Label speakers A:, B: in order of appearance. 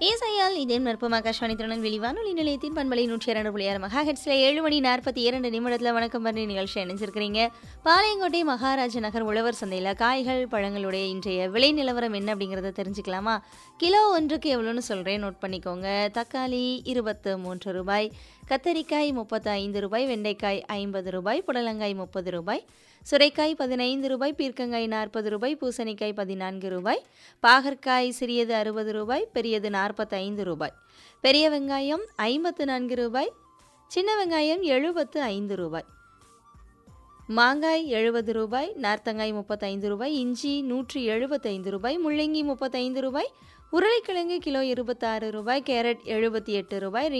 A: ஏசையால் இதயம் நற்பம் ஆகாஷ்வாணி திருநெல்வேலி வானொலி நிலையத்தின் பண்பலை நூற்றி இரண்டு புள்ளி ஆறு மகா ஹெட்ஸில் ஏழு மணி நாற்பத்தி இரண்டு நிமிடத்தில் வணக்கம் பண்ணி நிகழ்ச்சி இணைஞ்சிருக்கிறீங்க பாளையங்கோட்டை மகாராஜ நகர் உழவர் சந்தையில் காய்கள் பழங்களுடைய இன்றைய விலை நிலவரம் என்ன அப்படிங்கிறத தெரிஞ்சுக்கலாமா கிலோ ஒன்றுக்கு எவ்வளோன்னு சொல்கிறேன் நோட் பண்ணிக்கோங்க தக்காளி இருபத்து மூன்று ரூபாய் கத்தரிக்காய் முப்பத்து ஐந்து ரூபாய் வெண்டைக்காய் ஐம்பது ரூபாய் புடலங்காய் முப்பது ரூபாய் சுரைக்காய் பதினைந்து ரூபாய் பீர்க்கங்காய் நாற்பது ரூபாய் பூசணிக்காய் பதினான்கு ரூபாய் பாகற்காய் சிறியது அறுபது ரூபாய் பெரியது நாற்பத்தைந்து ரூபாய் பெரிய வெங்காயம் ஐம்பத்து நான்கு ரூபாய் சின்ன வெங்காயம் எழுபத்து ஐந்து ரூபாய் மாங்காய் எழுபது ரூபாய் நார்த்தங்காய் முப்பத்தைந்து ரூபாய் இஞ்சி நூற்றி எழுபத்தைந்து ரூபாய் முள்ளங்கி முப்பத்தைந்து ரூபாய் உருளைக்கிழங்கு கிலோ இருபத்தாறு ரூபாய் கேரட் எழுபத்தி எட்டு ரூபாய்